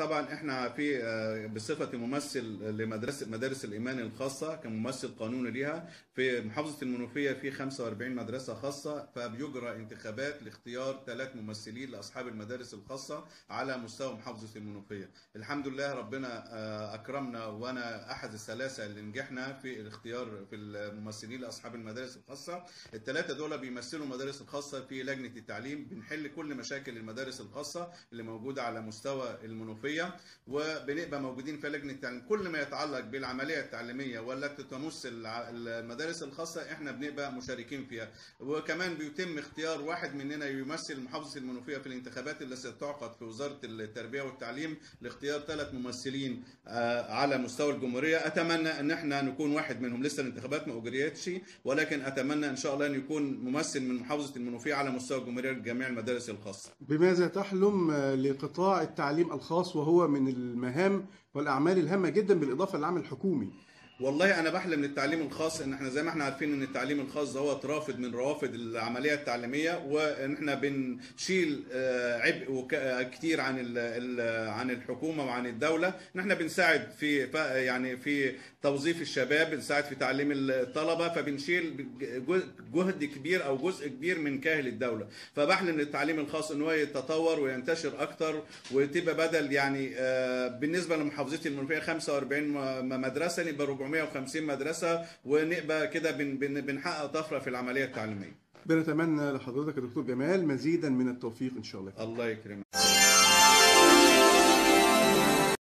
طبعا احنا في آه، بصفتي ممثل لمدرسه مدارس الايمان الخاصه كممثل قانوني ليها في محافظه المنوفيه في 45 مدرسه خاصه فبيجرى انتخابات لاختيار ثلاث ممثلين لاصحاب المدارس الخاصه على مستوى محافظه المنوفيه الحمد لله ربنا آه، اكرمنا وانا احد الثلاثه اللي نجحنا في الاختيار في الممثلين لاصحاب المدارس الخاصه الثلاثه دول بيمثلوا المدارس الخاصه في لجنه التعليم بنحل كل مشاكل المدارس الخاصه اللي موجوده على مستوى المنوفيه وبنبقى موجودين في لجنه التعليم كل ما يتعلق بالعمليه التعليميه والتي تمس الع- المدارس الخاصه احنا بنبقى مشاركين فيها وكمان بيتم اختيار واحد مننا يمثل محافظه المنوفيه في الانتخابات اللي ستعقد في وزاره التربيه والتعليم لاختيار ثلاث ممثلين آه، على مستوى الجمهوريه اتمنى ان احنا نكون واحد منهم لسه الانتخابات ما اجريتش ولكن اتمنى ان شاء الله ان يكون ممثل من محافظه المنوفيه على مستوى الجمهوريه لجميع المدارس الخاصه بماذا تحلم آه، لقطاع التعليم الخاص وهو من المهام والأعمال الهامة جدا بالإضافة للعمل الحكومي والله انا بحلم للتعليم الخاص ان احنا زي ما احنا عارفين ان التعليم الخاص ده هو رافد من روافد العمليه التعليميه وان احنا بنشيل آه، عبء وك- آه، كتير عن ال- ال- عن الحكومه وعن الدوله ان احنا بنساعد في ف- يعني في توظيف الشباب بنساعد في تعليم الطلبه فبنشيل جو- جهد كبير او جزء كبير من كاهل الدوله فبحلم للتعليم الخاص ان هو يتطور وينتشر اكتر وتبقى بدل يعني آه، بالنسبه لمحافظتي المنوفيه 45 م- مدرسه نبقى 450 مدرسه ونبقى كده بن- بن- بنحقق طفره في العمليه التعليميه بنتمنى لحضرتك يا دكتور جمال مزيدا من التوفيق إن شاء الله الله يكرمك